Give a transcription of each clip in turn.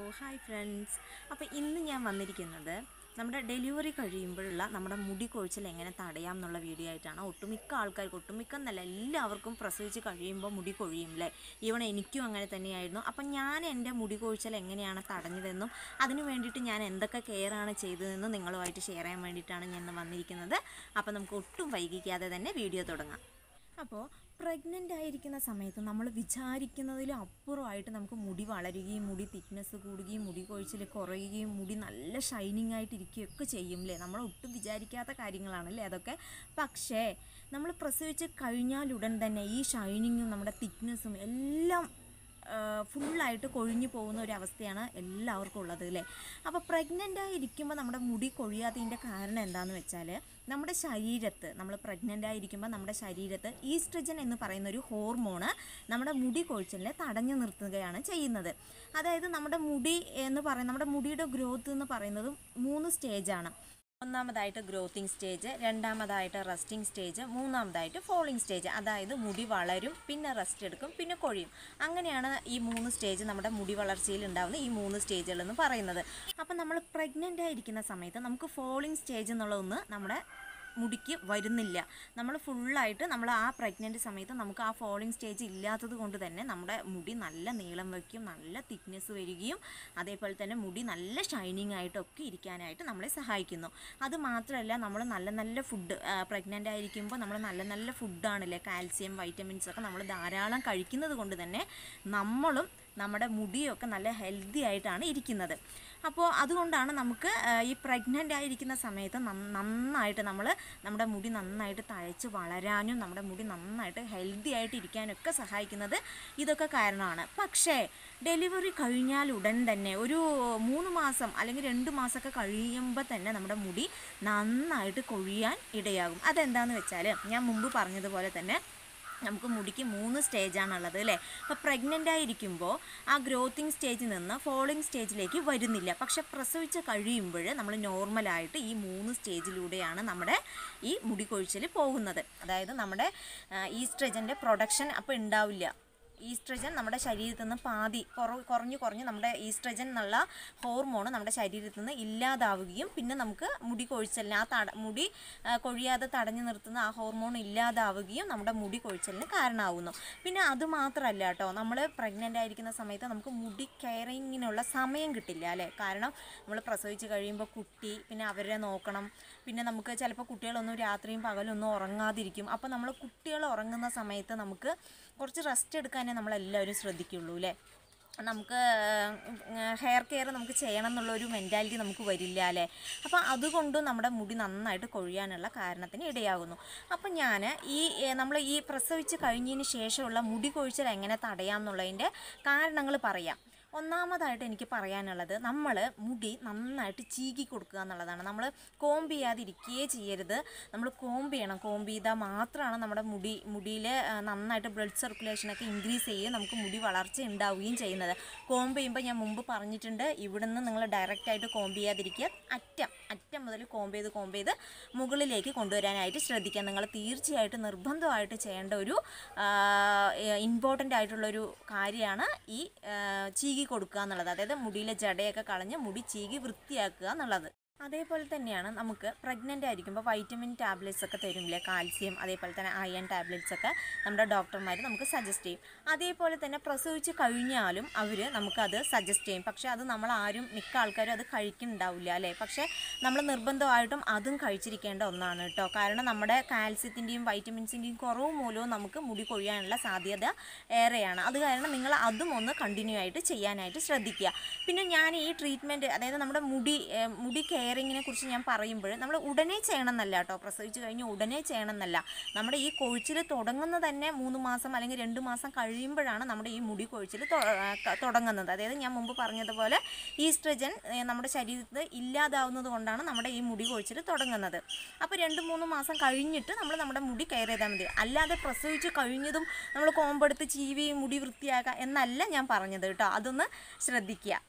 hi friends അപ്പോൾ ഇന്ന് ഞാൻ വന്നിരിക്കുന്നത് നമ്മുടെ ഡെലിവറി കഴിയുമ്പോഴുള്ള നമ്മുടെ മുടി കൊഴിച്ചിൽ എങ്ങനെ തടയാം എന്നുള്ള വീഡിയോ ആയിട്ടാണ് ഒട്ടുമിക്ക ആൾക്കാർക്ക് ഒട്ടുമിക്ക എന്നല്ല എല്ലാവർക്കും പ്രസവിച്ച് കഴിയുമ്പോൾ മുടി കൊഴിയും അല്ലേ ഈവൺ എനിക്കും അങ്ങനെ തന്നെയായിരുന്നു അപ്പം ഞാൻ എൻ്റെ മുടി കൊഴിച്ചിൽ എങ്ങനെയാണ് തടഞ്ഞതെന്നും അതിന് വേണ്ടിയിട്ട് ഞാൻ എന്തൊക്കെ കെയറാണ് ചെയ്തതെന്നും നിങ്ങളുമായിട്ട് ഷെയർ ചെയ്യാൻ വേണ്ടിയിട്ടാണ് ഞാൻ ഇന്ന് വന്നിരിക്കുന്നത് അപ്പോൾ നമുക്ക് ഒട്ടും വൈകിക്കാതെ തന്നെ വീഡിയോ തുടങ്ങാം അപ്പോൾ പ്രഗ്നൻ്റ് ആയിരിക്കുന്ന സമയത്ത് നമ്മൾ വിചാരിക്കുന്നതിലും അപ്പുറമായിട്ട് നമുക്ക് മുടി വളരുകയും മുടി തിക്നെസ് കൂടുകയും മുടി കൊഴിച്ചിൽ കുറയുകയും മുടി നല്ല ഷൈനിങ് ആയിട്ട് ഇരിക്കുകയൊക്കെ ചെയ്യും അല്ലേ നമ്മൾ ഒട്ടും വിചാരിക്കാത്ത കാര്യങ്ങളാണല്ലേ അതൊക്കെ പക്ഷേ നമ്മൾ പ്രസവിച്ച് കഴിഞ്ഞാലുടൻ തന്നെ ഈ ഷൈനിങ്ങും നമ്മുടെ തിക്നെസ്സും എല്ലാം ഫുള്ളായിട്ട് കൊഴിഞ്ഞു പോകുന്ന ഒരു അവസ്ഥയാണ് എല്ലാവർക്കും ഉള്ളത് അല്ലേ അപ്പോൾ പ്രഗ്നൻ്റ് ആയിരിക്കുമ്പോൾ നമ്മുടെ മുടി കൊഴിയാത്തതിൻ്റെ കാരണം എന്താണെന്ന് വെച്ചാൽ നമ്മുടെ ശരീരത്ത് നമ്മൾ പ്രഗ്നൻ്റ് ആയിരിക്കുമ്പോൾ നമ്മുടെ ശരീരത്ത് ഈസ്ട്രജൻ എന്ന് പറയുന്ന ഒരു ഹോർമോണ് നമ്മുടെ മുടി കൊഴിച്ചിലിനെ തടഞ്ഞു നിർത്തുകയാണ് ചെയ്യുന്നത് അതായത് നമ്മുടെ മുടി എന്ന് പറയുന്നത് നമ്മുടെ മുടിയുടെ ഗ്രോത്ത് എന്ന് പറയുന്നത് മൂന്ന് സ്റ്റേജാണ് ഒന്നാമതായിട്ട് ഗ്രോത്തിങ് സ്റ്റേജ് രണ്ടാമതായിട്ട് റെസ്റ്റിംഗ് സ്റ്റേജ് മൂന്നാമതായിട്ട് ഫോളിംഗ് സ്റ്റേജ് അതായത് മുടി വളരും പിന്നെ റെസ്റ്റ് എടുക്കും പിന്നെ കൊഴിയും അങ്ങനെയാണ് ഈ മൂന്ന് സ്റ്റേജ് നമ്മുടെ മുടി വളർച്ചയിൽ ഉണ്ടാകുന്ന ഈ മൂന്ന് സ്റ്റേജുകൾ എന്ന് പറയുന്നത് അപ്പം നമ്മൾ പ്രഗ്നൻ്റ് ആയിരിക്കുന്ന സമയത്ത് നമുക്ക് ഫോളിംഗ് സ്റ്റേജ് എന്നുള്ള ഒന്ന് നമ്മുടെ മുടിക്ക് വരുന്നില്ല നമ്മൾ ഫുള്ളായിട്ട് നമ്മൾ ആ പ്രഗ്നൻ്റ് സമയത്ത് നമുക്ക് ആ ഫോളിങ് സ്റ്റേജ് ഇല്ലാത്തത് കൊണ്ട് തന്നെ നമ്മുടെ മുടി നല്ല നീളം വയ്ക്കും നല്ല തിക്നെസ് വരികയും അതേപോലെ തന്നെ മുടി നല്ല ഷൈനിങ് ആയിട്ടൊക്കെ ഇരിക്കാനായിട്ട് നമ്മളെ സഹായിക്കുന്നു അത് മാത്രമല്ല നമ്മൾ നല്ല നല്ല ഫുഡ് പ്രഗ്നൻ്റ് ആയിരിക്കുമ്പോൾ നമ്മൾ നല്ല നല്ല ഫുഡാണല്ലേ കാൽസ്യം വൈറ്റമിൻസ് ഒക്കെ നമ്മൾ ധാരാളം കഴിക്കുന്നത് കൊണ്ട് തന്നെ നമ്മളും നമ്മുടെ മുടിയൊക്കെ നല്ല ഹെൽത്തി ആയിട്ടാണ് ഇരിക്കുന്നത് അപ്പോൾ അതുകൊണ്ടാണ് നമുക്ക് ആ, ഈ പ്രഗ്നൻ്റ് ആയിരിക്കുന്ന സമയത്ത് നന്ന- നന്നായിട്ട് നമ്മൾ നമ്മുടെ മുടി നന്നായിട്ട് തഴച്ച് വളരാനും നമ്മുടെ മുടി നന്നായിട്ട് ഹെൽത്തി ആയിട്ട് ഇരിക്കാനൊക്കെ സഹായിക്കുന്നത് ഇതൊക്കെ കാരണമാണ് പക്ഷേ ഡെലിവറി കഴിഞ്ഞാൽ ഉടൻ തന്നെ ഒരു മൂന്ന് മാസം അല്ലെങ്കിൽ രണ്ട് മാസമൊക്കെ കഴിയുമ്പോൾ തന്നെ നമ്മുടെ മുടി നന്നായിട്ട് കൊഴിയാൻ ഇടയാകും അതെന്താണെന്ന് വെച്ചാൽ ഞാൻ മുമ്പ് പറഞ്ഞതുപോലെ തന്നെ നമുക്ക് മുടിക്ക് മൂന്ന് സ്റ്റേജാണുള്ളത് അല്ലേ അപ്പോൾ പ്രഗ്നൻ്റ് ആയിരിക്കുമ്പോൾ ആ ഗ്രോത്തിങ് സ്റ്റേജിൽ നിന്ന് ഫോളിങ് സ്റ്റേജിലേക്ക് വരുന്നില്ല പക്ഷെ പ്രസവിച്ച് കഴിയുമ്പോൾ നമ്മൾ നോർമലായിട്ട് ഈ മൂന്ന് സ്റ്റേജിലൂടെയാണ് നമ്മുടെ ഈ മുടി കൊഴിച്ചിൽ പോകുന്നത് അതായത് നമ്മുടെ ഈസ്ട്രജൻ്റെ പ്രൊഡക്ഷൻ അപ്പോൾ ഉണ്ടാവില്ല ഈസ്ട്രജൻ നമ്മുടെ ശരീരത്തിൽ നിന്ന് പാതി കുറ കുറഞ്ഞു കുറഞ്ഞ് നമ്മുടെ ഈസ്ട്രജൻ എന്നുള്ള ഹോർമോൺ നമ്മുടെ ശരീരത്തിൽ നിന്ന് ഇല്ലാതാവുകയും പിന്നെ നമുക്ക് മുടി കൊഴിച്ചലിന് ആ തട മുടി ആ, കൊഴിയാതെ തടഞ്ഞു നിർത്തുന്ന ആ ഹോർമോൺ ഇല്ലാതാവുകയും നമ്മുടെ മുടി കൊഴിച്ചലിന് കാരണമാവുന്നു പിന്നെ അത് മാത്രമല്ല കേട്ടോ നമ്മൾ പ്രഗ്നൻ്റ് ആയിരിക്കുന്ന സമയത്ത് നമുക്ക് മുടി കെയറിങ്ങിനുള്ള സമയം കിട്ടില്ല അല്ലേ കാരണം നമ്മൾ പ്രസവിച്ച് കഴിയുമ്പോൾ കുട്ടി പിന്നെ അവരെ നോക്കണം പിന്നെ നമുക്ക് ചിലപ്പോൾ കുട്ടികളൊന്നും രാത്രിയും പകലൊന്നും ഉറങ്ങാതിരിക്കും അപ്പോൾ നമ്മൾ കുട്ടികൾ ഉറങ്ങുന്ന സമയത്ത് നമുക്ക് കുറച്ച് റെസ്റ്റ് എടുക്കാനേ നമ്മളെല്ലാവരും ശ്രദ്ധിക്കുള്ളൂ അല്ലേ നമുക്ക് ഹെയർ കെയർ നമുക്ക് ചെയ്യണം എന്നുള്ളൊരു മെൻറ്റാലിറ്റി നമുക്ക് വരില്ല അല്ലേ അപ്പോൾ അതുകൊണ്ടും നമ്മുടെ മുടി നന്നായിട്ട് കൊഴിയാനുള്ള കാരണത്തിന് ഇടയാകുന്നു അപ്പം ഞാൻ ഈ നമ്മൾ ഈ പ്രസവിച്ച് കഴിഞ്ഞതിന് ശേഷമുള്ള മുടി കൊഴിച്ചൽ എങ്ങനെ തടയാം എന്നുള്ളതിൻ്റെ കാരണങ്ങൾ പറയാം ഒന്നാമതായിട്ട് എനിക്ക് പറയാനുള്ളത് നമ്മൾ മുടി നന്നായിട്ട് ചീകി കൊടുക്കുക എന്നുള്ളതാണ് നമ്മൾ കോമ്പ് ചെയ്യാതിരിക്കുകയേ ചെയ്യരുത് നമ്മൾ കോമ്പ് ചെയ്യണം കോമ്പ് ചെയ്താൽ മാത്രമാണ് നമ്മുടെ മുടി മുടിയിൽ നന്നായിട്ട് ബ്ലഡ് സർക്കുലേഷനൊക്കെ ഇൻക്രീസ് ചെയ്യുകയും നമുക്ക് മുടി വളർച്ച ഉണ്ടാവുകയും ചെയ്യുന്നത് കോമ്പ് ചെയ്യുമ്പോൾ ഞാൻ മുമ്പ് പറഞ്ഞിട്ടുണ്ട് ഇവിടുന്ന് നിങ്ങൾ ഡയറക്റ്റായിട്ട് കോമ്പ് ചെയ്യാതിരിക്കുക അറ്റം അറ്റം മുതൽ കോമ്പ് ചെയ്ത് കോമ്പ് ചെയ്ത് മുകളിലേക്ക് കൊണ്ടുവരാനായിട്ട് ശ്രദ്ധിക്കുക നിങ്ങൾ തീർച്ചയായിട്ടും നിർബന്ധമായിട്ട് ചെയ്യേണ്ട ഒരു ഇമ്പോർട്ടൻ്റ് ആയിട്ടുള്ളൊരു കാര്യമാണ് ഈ ആ, ചീകി കൊടുക്കുക എന്നുള്ളത് അതായത് മുടിയിലെ ജടയൊക്കെ കളഞ്ഞ് മുടി ചീകി വൃത്തിയാക്കുക എന്നുള്ളത് അതേപോലെ തന്നെയാണ് നമുക്ക് പ്രഗ്നൻ്റ് ആയിരിക്കുമ്പോൾ വൈറ്റമിൻ ടാബ്ലറ്റ്സ് ഒക്കെ തരുമില്ലേ കാൽസ്യം അതേപോലെ തന്നെ അയൺ ടാബ്ലറ്റ്സ് ഒക്കെ നമ്മുടെ ഡോക്ടർമാർ നമുക്ക് സജസ്റ്റ് ചെയ്യും അതേപോലെ തന്നെ പ്രസവിച്ച് കഴിഞ്ഞാലും അവർ നമുക്കത് സജസ്റ്റ് ചെയ്യും പക്ഷേ അത് നമ്മൾ ആരും മിക്ക ആൾക്കാരും അത് കഴിക്കുന്നുണ്ടാവില്ല അല്ലേ പക്ഷേ നമ്മൾ നിർബന്ധമായിട്ടും അതും കഴിച്ചിരിക്കേണ്ട ഒന്നാണ് കേട്ടോ കാരണം നമ്മുടെ കാൽസ്യത്തിൻ്റെയും വൈറ്റമിൻസിൻ്റെയും കുറവ് മൂലവും നമുക്ക് മുടി കൊഴിയാനുള്ള സാധ്യത ഏറെയാണ് അത് കാരണം നിങ്ങൾ അതും ഒന്ന് കണ്ടിന്യൂ ആയിട്ട് ചെയ്യാനായിട്ട് ശ്രദ്ധിക്കുക പിന്നെ ഞാൻ ഈ ട്രീറ്റ്മെൻറ്റ് അതായത് നമ്മുടെ മുടി ഏഹ്, മുടി കെയറിങ്ങിനെ കുറിച്ച് ഞാൻ പറയുമ്പോൾ നമ്മൾ ഉടനെ ചെയ്യണം എന്നല്ല കേട്ടോ പ്രസവിച്ച് കഴിഞ്ഞ് ഉടനെ ചെയ്യണം എന്നല്ല നമ്മുടെ ഈ കൊഴിച്ചിൽ തുടങ്ങുന്ന തന്നെ മൂന്ന് മാസം അല്ലെങ്കിൽ രണ്ട് മാസം കഴിയുമ്പോഴാണ് നമ്മുടെ ഈ മുടി കൊഴിച്ചിൽ തൊ- ആ, ക- തുടങ്ങുന്നത് അതായത് ഞാൻ മുമ്പ് പറഞ്ഞതുപോലെ ഈസ്ട്രജൻ ഏഹ്, നമ്മുടെ ശരീരത്തിൽ ഇല്ലാതാവുന്നത് കൊണ്ടാണ് നമ്മുടെ ഈ മുടി കൊഴിച്ചിൽ തുടങ്ങുന്നത് അപ്പോൾ രണ്ട് മൂന്ന് മാസം കഴിഞ്ഞിട്ട് നമ്മൾ നമ്മുടെ മുടി കെയർ ചെയ്താൽ മതി അല്ലാതെ പ്രസവിച്ച് കഴിഞ്ഞതും നമ്മൾ കോമ്പെടുത്ത് ചീവി മുടി വൃത്തിയാക്കുക എന്നല്ല ഞാൻ പറഞ്ഞത് കേട്ടോ അതൊന്ന് ശ്രദ്ധിക്കുക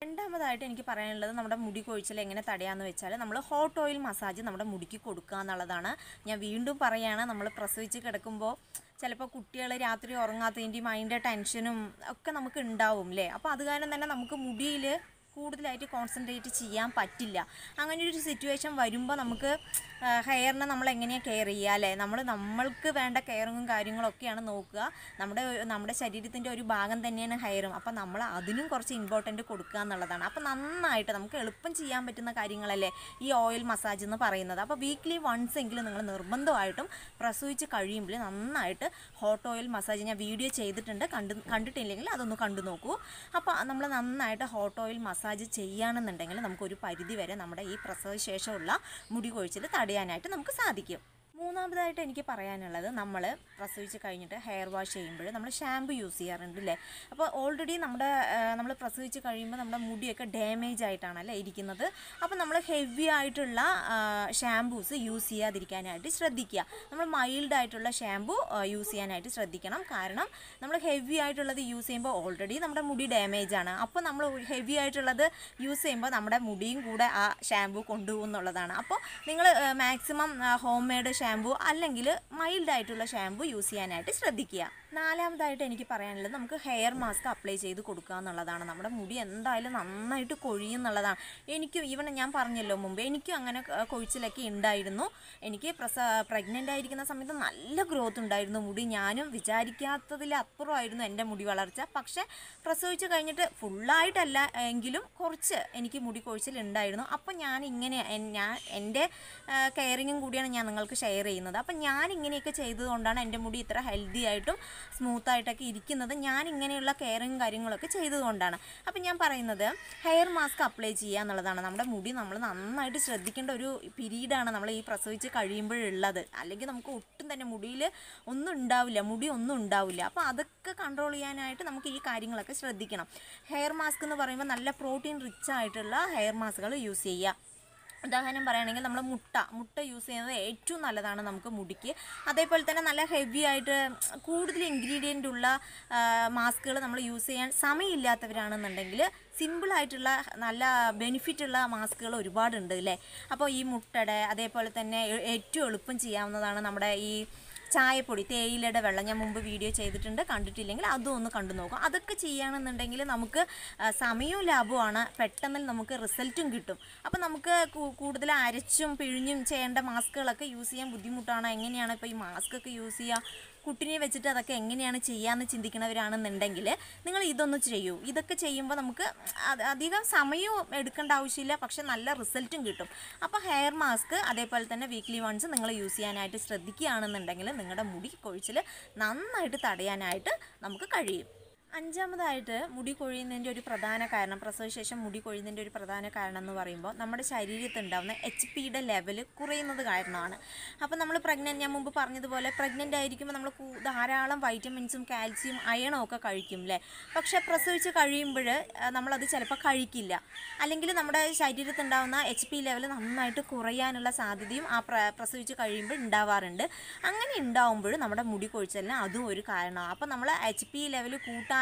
രണ്ടാമതായിട്ട് എനിക്ക് പറയാനുള്ളത് നമ്മുടെ മുടി കൊഴിച്ചിൽ എങ്ങനെ തടയാന്ന് വെച്ചാൽ നമ്മൾ ഹോട്ട് ഓയിൽ മസാജ് നമ്മുടെ മുടിക്ക് കൊടുക്കുക എന്നുള്ളതാണ് ഞാൻ വീണ്ടും പറയാണ് നമ്മൾ പ്രസവിച്ച് കിടക്കുമ്പോൾ ചിലപ്പോൾ കുട്ടികൾ രാത്രി ഉറങ്ങാത്തതിൻ്റെയും അതിൻ്റെ ടെൻഷനും ഒക്കെ നമുക്ക് ഉണ്ടാവും അല്ലേ അപ്പോൾ അത് കാരണം തന്നെ നമുക്ക് മുടിയിൽ കൂടുതലായിട്ട് കോൺസെൻട്രേറ്റ് ചെയ്യാൻ പറ്റില്ല അങ്ങനെ ഒരു സിറ്റുവേഷൻ വരുമ്പോൾ നമുക്ക് ഹെയറിനെ നമ്മൾ എങ്ങനെയാണ് കെയർ ചെയ്യുക അല്ലേ നമ്മൾ നമ്മൾക്ക് വേണ്ട കെയറിങ്ങും കാര്യങ്ങളൊക്കെയാണ് നോക്കുക നമ്മുടെ നമ്മുടെ ശരീരത്തിൻ്റെ ഒരു ഭാഗം തന്നെയാണ് ഹെയറും അപ്പോൾ നമ്മൾ അതിനും കുറച്ച് ഇമ്പോർട്ടൻറ്റ് കൊടുക്കുക എന്നുള്ളതാണ് അപ്പോൾ നന്നായിട്ട് നമുക്ക് എളുപ്പം ചെയ്യാൻ പറ്റുന്ന കാര്യങ്ങളല്ലേ ഈ ഓയിൽ മസാജ് എന്ന് പറയുന്നത് അപ്പോൾ വീക്ക്ലി വൺസ് എങ്കിലും നിങ്ങൾ നിർബന്ധമായിട്ടും പ്രസവിച്ച് കഴിയുമ്പോൾ നന്നായിട്ട് ഹോട്ട് ഓയിൽ മസാജ് ഞാൻ വീഡിയോ ചെയ്തിട്ടുണ്ട് കണ്ട് കണ്ടിട്ടില്ലെങ്കിൽ അതൊന്ന് കണ്ടു നോക്കൂ അപ്പോൾ നമ്മൾ നന്നായിട്ട് ഹോട്ട് ഓയിൽ മസാജ് ചെയ്യുകയാണെന്നുണ്ടെങ്കിൽ നമുക്കൊരു പരിധി വരെ നമ്മുടെ ഈ പ്രസവശേഷമുള്ള മുടി കൊഴിച്ചിൽ തടയാനായിട്ട് നമുക്ക് സാധിക്കും മൂന്നാമതായിട്ട് എനിക്ക് പറയാനുള്ളത് നമ്മൾ പ്രസവിച്ച് കഴിഞ്ഞിട്ട് ഹെയർ വാഷ് ചെയ്യുമ്പോൾ നമ്മൾ ഷാമ്പു യൂസ് ചെയ്യാറുണ്ട് അല്ലേ അപ്പോൾ ഓൾറെഡി നമ്മുടെ നമ്മൾ പ്രസവിച്ച് കഴിയുമ്പോൾ നമ്മുടെ മുടിയൊക്കെ ഡാമേജ് ആയിട്ടാണല്ലേ ഇരിക്കുന്നത് അപ്പോൾ നമ്മൾ ഹെവി ആയിട്ടുള്ള ഷാമ്പൂസ് യൂസ് ചെയ്യാതിരിക്കാനായിട്ട് ശ്രദ്ധിക്കുക നമ്മൾ മൈൽഡ് ആയിട്ടുള്ള ഷാമ്പു യൂസ് ചെയ്യാനായിട്ട് ശ്രദ്ധിക്കണം കാരണം നമ്മൾ ഹെവി ആയിട്ടുള്ളത് യൂസ് ചെയ്യുമ്പോൾ ഓൾറെഡി നമ്മുടെ മുടി ഡാമേജ് ആണ് അപ്പോൾ നമ്മൾ ഹെവി ആയിട്ടുള്ളത് യൂസ് ചെയ്യുമ്പോൾ നമ്മുടെ മുടിയും കൂടെ ആ ഷാമ്പു കൊണ്ടുപോകും എന്നുള്ളതാണ് അപ്പോൾ നിങ്ങൾ മാക്സിമം ഹോം മെയ്ഡ് ഷാമ്പു അല്ലെങ്കിൽ മൈൽഡ് ആയിട്ടുള്ള ഷാമ്പു യൂസ് ചെയ്യാനായിട്ട് ശ്രദ്ധിക്കുക നാലാമതായിട്ട് എനിക്ക് പറയാനുള്ളത് നമുക്ക് ഹെയർ മാസ്ക് അപ്ലൈ ചെയ്ത് കൊടുക്കുക എന്നുള്ളതാണ് നമ്മുടെ മുടി എന്തായാലും നന്നായിട്ട് കൊഴിയും എന്നുള്ളതാണ് എനിക്കും ഈവൻ ഞാൻ പറഞ്ഞല്ലോ മുമ്പ് എനിക്കും അങ്ങനെ ക- കൊഴിച്ചിലൊക്കെ ഉണ്ടായിരുന്നു എനിക്ക് പ്രസ പ്രഗ്നൻ്റ് ആയിരിക്കുന്ന സമയത്ത് നല്ല ഗ്രോത്ത് ഉണ്ടായിരുന്നു മുടി ഞാനും വിചാരിക്കാത്തതിലപ്പുറമായിരുന്നു എൻ്റെ മുടി വളർച്ച പക്ഷേ പ്രസവിച്ച് കഴിഞ്ഞിട്ട് ഫുള്ളായിട്ടല്ല എങ്കിലും കുറച്ച് എനിക്ക് മുടി കൊഴിച്ചിൽ ഉണ്ടായിരുന്നു അപ്പോൾ ഞാൻ ഇങ്ങനെ എൻ- ഞാൻ എൻ്റെ കെയറിങ്ങും കൂടിയാണ് ഞാൻ നിങ്ങൾക്ക് ഷെയർ ചെയ്യുന്നത് അപ്പം ഞാൻ ഇങ്ങനെയൊക്കെ ചെയ്തതുകൊണ്ടാണ് എൻ്റെ മുടി ഇത്ര ഹെൽത്തി ആയിട്ടും സ്മൂത്ത് ആയിട്ടൊക്കെ ഇരിക്കുന്നത് ഞാൻ ഇങ്ങനെയുള്ള കെയറിങ് കാര്യങ്ങളൊക്കെ ചെയ്തതുകൊണ്ടാണ് അപ്പം ഞാൻ പറയുന്നത് ഹെയർ മാസ്ക് അപ്ലൈ ചെയ്യുക എന്നുള്ളതാണ് നമ്മുടെ മുടി നമ്മൾ നന്നായിട്ട് ശ്രദ്ധിക്കേണ്ട ഒരു പീരീഡാണ് നമ്മൾ ഈ പ്രസവിച്ച് കഴിയുമ്പോഴുള്ളത് അല്ലെങ്കിൽ നമുക്ക് ഒട്ടും തന്നെ മുടിയിൽ ഒന്നും ഉണ്ടാവില്ല മുടി ഒന്നും ഉണ്ടാവില്ല അപ്പോൾ അതൊക്കെ കൺട്രോൾ ചെയ്യാനായിട്ട് നമുക്ക് ഈ കാര്യങ്ങളൊക്കെ ശ്രദ്ധിക്കണം ഹെയർ മാസ്ക് എന്ന് പറയുമ്പോൾ നല്ല പ്രോട്ടീൻ റിച്ച് ആയിട്ടുള്ള ഹെയർ മാസ്കുകൾ യൂസ് ചെയ്യുക ഉദാഹരണം പറയുകയാണെങ്കിൽ നമ്മൾ മുട്ട മുട്ട യൂസ് ചെയ്യുന്നത് ഏറ്റവും നല്ലതാണ് നമുക്ക് മുടിക്ക് അതേപോലെ തന്നെ നല്ല ഹെവി ആയിട്ട് കൂടുതൽ ഇൻഗ്രീഡിയൻ്റ് ഉള്ള മാസ്കുകൾ നമ്മൾ യൂസ് ചെയ്യാൻ സമയമില്ലാത്തവരാണെന്നുണ്ടെങ്കിൽ സിമ്പിളായിട്ടുള്ള നല്ല ബെനിഫിറ്റ് ഉള്ള മാസ്കുകൾ ഒരുപാടുണ്ട് അല്ലേ അപ്പോൾ ഈ മുട്ടയുടെ അതേപോലെ തന്നെ ഏ- ഏറ്റവും എളുപ്പം ചെയ്യാവുന്നതാണ് നമ്മുടെ ഈ ചായപ്പൊടി തേയിലയുടെ വെള്ളം ഞാൻ മുമ്പ് വീഡിയോ ചെയ്തിട്ടുണ്ട് കണ്ടിട്ടില്ലെങ്കിൽ അതും ഒന്ന് കണ്ടു നോക്കും അതൊക്കെ ചെയ്യുകയാണെന്നുണ്ടെങ്കിൽ നമുക്ക് ആ, സമയവും ലാഭമാണ് പെട്ടെന്ന് നമുക്ക് റിസൾട്ടും കിട്ടും അപ്പം നമുക്ക് കൂ- കൂടുതൽ അരച്ചും പിഴിഞ്ഞും ചെയ്യേണ്ട മാസ്കുകളൊക്കെ യൂസ് ചെയ്യാൻ ബുദ്ധിമുട്ടാണ് എങ്ങനെയാണ് ഇപ്പോൾ ഈ മാസ്ക് ഒക്കെ യൂസ് ചെയ്യുക കുട്ടിനെ വെച്ചിട്ട് അതൊക്കെ എങ്ങനെയാണ് ചെയ്യാമെന്ന് ചിന്തിക്കുന്നവരാണെന്നുണ്ടെങ്കിൽ നിങ്ങൾ ഇതൊന്ന് ചെയ്യൂ ഇതൊക്കെ ചെയ്യുമ്പോൾ നമുക്ക് അത് അധികം സമയവും എടുക്കേണ്ട ആവശ്യമില്ല പക്ഷെ നല്ല റിസൾട്ടും കിട്ടും അപ്പോൾ ഹെയർ മാസ്ക് അതേപോലെ തന്നെ വീക്ക്ലി വൺസ് നിങ്ങൾ യൂസ് ചെയ്യാനായിട്ട് ശ്രദ്ധിക്കുകയാണെന്നുണ്ടെങ്കിൽ നിങ്ങളുടെ മുടി കൊഴിച്ചിൽ നന്നായിട്ട് തടയാനായിട്ട് നമുക്ക് കഴിയും അഞ്ചാമതായിട്ട് മുടി കൊഴിയുന്നതിൻ്റെ ഒരു പ്രധാന കാരണം പ്രസവശേഷം മുടി കൊഴിയുന്നതിൻ്റെ ഒരു പ്രധാന കാരണം എന്ന് പറയുമ്പോൾ നമ്മുടെ ശരീരത്തിൽ ഉണ്ടാകുന്ന എച്ച് പിയുടെ ലെവൽ കുറയുന്നത് കാരണമാണ് അപ്പോൾ നമ്മൾ പ്രഗ്നൻ്റ് ഞാൻ മുമ്പ് പറഞ്ഞതുപോലെ പ്രഗ്നൻ്റ് ആയിരിക്കുമ്പോൾ നമ്മൾ കൂ- ധാരാളം വൈറ്റമിൻസും കാൽസ്യം അയണും ഒക്കെ കഴിക്കും അല്ലേ പക്ഷേ പ്രസവിച്ച് കഴിയുമ്പോൾ നമ്മളത് ചിലപ്പോൾ കഴിക്കില്ല അല്ലെങ്കിൽ നമ്മുടെ ശരീരത്തിൽ ഉണ്ടാകുന്ന എച്ച് പി ലെവൽ നന്നായിട്ട് കുറയാനുള്ള സാധ്യതയും ആ പ്ര പ്രസവിച്ച് കഴിയുമ്പോൾ ഉണ്ടാവാറുണ്ട് അങ്ങനെ ഉണ്ടാവുമ്പോൾ നമ്മുടെ മുടി കൊഴിച്ചലിന് അതും ഒരു കാരണമാണ് അപ്പോൾ നമ്മൾ എച്ച് പി ലെവൽ കൂട്ടാനുള്ള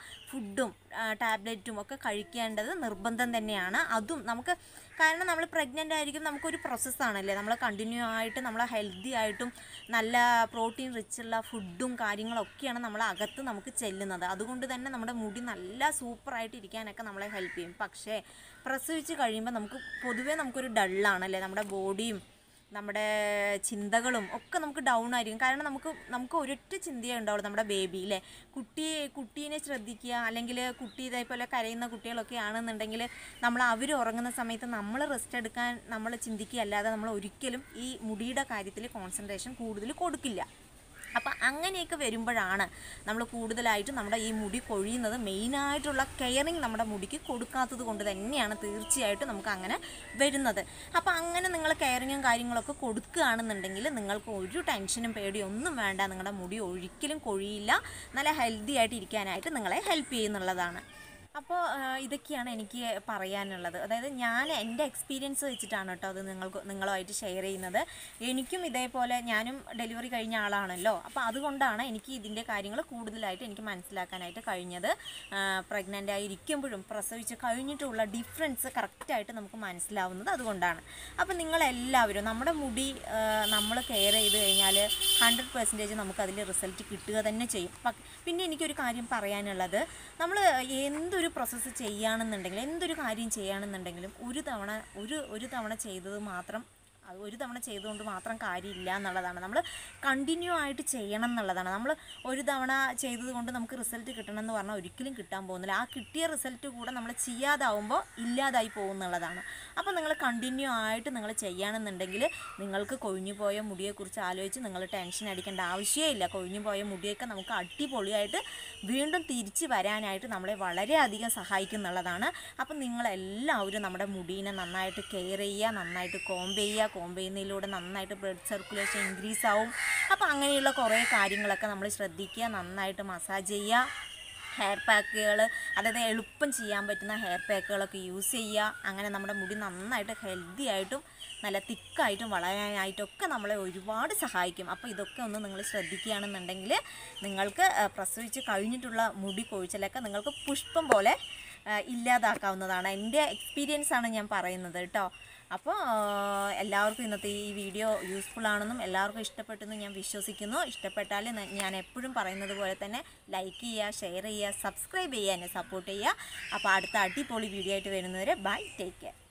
ഫുഡും ടാബ്ലറ്റും ഒക്കെ കഴിക്കേണ്ടത് നിർബന്ധം തന്നെയാണ് അതും നമുക്ക് കാരണം നമ്മൾ പ്രഗ്നൻ്റ് ആയിരിക്കും നമുക്കൊരു പ്രോസസ്സാണല്ലേ നമ്മൾ കണ്ടിന്യൂ ആയിട്ട് നമ്മൾ ഹെൽത്തി ആയിട്ടും നല്ല പ്രോട്ടീൻ റിച്ചുള്ള ഫുഡും കാര്യങ്ങളൊക്കെയാണ് നമ്മൾ അകത്ത് നമുക്ക് ചെല്ലുന്നത് അതുകൊണ്ട് തന്നെ നമ്മുടെ മുടി നല്ല സൂപ്പറായിട്ട് ഇരിക്കാനൊക്കെ നമ്മളെ ഹെൽപ്പ് ചെയ്യും പക്ഷേ പ്രസവിച്ച് കഴിയുമ്പോൾ നമുക്ക് പൊതുവേ നമുക്കൊരു ഡള്ളാണല്ലേ നമ്മുടെ ബോഡിയും നമ്മുടെ ചിന്തകളും ഒക്കെ നമുക്ക് ഡൗൺ ആയിരിക്കും കാരണം നമുക്ക് നമുക്ക് ഒരൊറ്റ ചിന്തയേ ഉണ്ടാവുള്ളൂ നമ്മുടെ ബേബി അല്ലേ കുട്ടിയെ കുട്ടീനെ ശ്രദ്ധിക്കുക അല്ലെങ്കിൽ കുട്ടി ഇതേപോലെ കരയുന്ന കുട്ടികളൊക്കെ ആണെന്നുണ്ടെങ്കിൽ നമ്മൾ അവർ ഉറങ്ങുന്ന സമയത്ത് നമ്മൾ റെസ്റ്റ് എടുക്കാൻ നമ്മൾ ചിന്തിക്കുക അല്ലാതെ നമ്മൾ ഒരിക്കലും ഈ മുടിയുടെ കാര്യത്തിൽ കോൺസെൻട്രേഷൻ കൂടുതൽ കൊടുക്കില്ല അപ്പം അങ്ങനെയൊക്കെ വരുമ്പോഴാണ് നമ്മൾ കൂടുതലായിട്ടും നമ്മുടെ ഈ മുടി കൊഴിയുന്നത് മെയിനായിട്ടുള്ള കെയറിങ് നമ്മുടെ മുടിക്ക് കൊടുക്കാത്തത് കൊണ്ട് തന്നെയാണ് തീർച്ചയായിട്ടും നമുക്ക് അങ്ങനെ വരുന്നത് അപ്പം അങ്ങനെ നിങ്ങൾ കെയറിങ്ങും കാര്യങ്ങളൊക്കെ കൊടുക്കുകയാണെന്നുണ്ടെങ്കിൽ നിങ്ങൾക്ക് ഒരു ടെൻഷനും പേടിയും ഒന്നും വേണ്ട നിങ്ങളുടെ മുടി ഒരിക്കലും കൊഴിയില്ല നല്ല ഹെൽത്തി ആയിട്ട് ഇരിക്കാനായിട്ട് നിങ്ങളെ ഹെൽപ്പ് ചെയ്യുന്നുള്ളതാണ് അപ്പോൾ ഇതൊക്കെയാണ് എനിക്ക് പറയാനുള്ളത് അതായത് ഞാൻ എൻ്റെ എക്സ്പീരിയൻസ് വെച്ചിട്ടാണ് കേട്ടോ അത് നിങ്ങൾക്ക് നിങ്ങളുമായിട്ട് ഷെയർ ചെയ്യുന്നത് എനിക്കും ഇതേപോലെ ഞാനും ഡെലിവറി കഴിഞ്ഞ ആളാണല്ലോ അപ്പോൾ അതുകൊണ്ടാണ് എനിക്ക് ഇതിൻ്റെ കാര്യങ്ങൾ കൂടുതലായിട്ട് എനിക്ക് മനസ്സിലാക്കാനായിട്ട് കഴിഞ്ഞത് പ്രഗ്നൻ്റ് ആയിരിക്കുമ്പോഴും പ്രസവിച്ച് കഴിഞ്ഞിട്ടുള്ള ഡിഫറൻസ് കറക്റ്റായിട്ട് നമുക്ക് മനസ്സിലാവുന്നത് അതുകൊണ്ടാണ് അപ്പോൾ നിങ്ങളെല്ലാവരും നമ്മുടെ മുടി നമ്മൾ കെയർ ചെയ്ത് കഴിഞ്ഞാൽ ഹൺഡ്രഡ് പെർസെൻറ്റേജ് നമുക്ക് അതിൽ റിസൾട്ട് കിട്ടുക തന്നെ ചെയ്യും പ- പിന്നെ എനിക്കൊരു കാര്യം പറയാനുള്ളത് നമ്മൾ എന്തൊരു പ്രോസസ്സ് ചെയ്യുകയാണെന്നുണ്ടെങ്കിലും എന്തൊരു കാര്യം ചെയ്യുകയാണെന്നുണ്ടെങ്കിലും ഒരു തവണ ഒരു ഒരു തവണ ചെയ്തത് മാത്രം അത് ഒരു തവണ ചെയ്തുകൊണ്ട് മാത്രം കാര്യമില്ല എന്നുള്ളതാണ് നമ്മൾ കണ്ടിന്യൂ ആയിട്ട് ചെയ്യണം എന്നുള്ളതാണ് നമ്മൾ ഒരു തവണ ചെയ്തത് കൊണ്ട് നമുക്ക് റിസൾട്ട് കിട്ടണം എന്ന് പറഞ്ഞാൽ ഒരിക്കലും കിട്ടാൻ പോകുന്നില്ല ആ കിട്ടിയ റിസൾട്ട് കൂടെ നമ്മൾ ചെയ്യാതാവുമ്പോൾ ഇല്ലാതായി പോകുന്നുള്ളതാണ് അപ്പോൾ നിങ്ങൾ കണ്ടിന്യൂ ആയിട്ട് നിങ്ങൾ ചെയ്യുകയാണെന്നുണ്ടെങ്കിൽ നിങ്ങൾക്ക് കൊഴിഞ്ഞു പോയ മുടിയെക്കുറിച്ച് ആലോചിച്ച് നിങ്ങൾ ടെൻഷൻ അടിക്കേണ്ട ആവശ്യമേ ഇല്ല കൊഴിഞ്ഞു പോയ മുടിയൊക്കെ നമുക്ക് അടിപൊളിയായിട്ട് വീണ്ടും തിരിച്ച് വരാനായിട്ട് നമ്മളെ വളരെയധികം സഹായിക്കുന്നുള്ളതാണ് അപ്പം നിങ്ങളെല്ലാവരും നമ്മുടെ മുടീനെ നന്നായിട്ട് കെയർ ചെയ്യുക നന്നായിട്ട് കോംബ് ചെയ്യുക കോംബ് ചെയ്യുന്നതിലൂടെ നന്നായിട്ട് ബ്ലഡ് സർക്കുലേഷൻ ഇൻക്രീസ് ആവും അപ്പോൾ അങ്ങനെയുള്ള കുറേ കാര്യങ്ങളൊക്കെ നമ്മൾ ശ്രദ്ധിക്കുക നന്നായിട്ട് മസാജ് ചെയ്യുക ഹെയർ പാക്കുകൾ അതായത് എളുപ്പം ചെയ്യാൻ പറ്റുന്ന ഹെയർ പാക്കുകളൊക്കെ യൂസ് ചെയ്യുക അങ്ങനെ നമ്മുടെ മുടി നന്നായിട്ട് ഹെൽത്തി ആയിട്ടും നല്ല തിക്കായിട്ടും വളരാനായിട്ടൊക്കെ നമ്മളെ ഒരുപാട് സഹായിക്കും അപ്പോൾ ഇതൊക്കെ ഒന്ന് നിങ്ങൾ ശ്രദ്ധിക്കുകയാണെന്നുണ്ടെങ്കിൽ നിങ്ങൾക്ക് ആ, പ്രസവിച്ച് കഴിഞ്ഞിട്ടുള്ള മുടി കൊഴിച്ചിലൊക്കെ നിങ്ങൾക്ക് പുഷ്പം പോലെ ആ, ഇല്ലാതാക്കാവുന്നതാണ് എൻ്റെ എക്സ്പീരിയൻസ് ആണ് ഞാൻ പറയുന്നത് കേട്ടോ അപ്പോൾ ആ, എല്ലാവർക്കും ഇന്നത്തെ ഈ വീഡിയോ യൂസ്ഫുൾ ആണെന്നും എല്ലാവർക്കും ഇഷ്ടപ്പെട്ടെന്നും ഞാൻ വിശ്വസിക്കുന്നു ഇഷ്ടപ്പെട്ടാൽ ന- ഞാൻ എപ്പോഴും പറയുന്നത് പോലെ തന്നെ ലൈക്ക് ചെയ്യുക ഷെയർ ചെയ്യുക സബ്സ്ക്രൈബ് ചെയ്യുക എന്നെ സപ്പോർട്ട് ചെയ്യുക അപ്പോൾ അടുത്ത അടിപൊളി വീഡിയോ ആയിട്ട് വരുന്നവരെ ബൈ ടേക്ക് കെയർ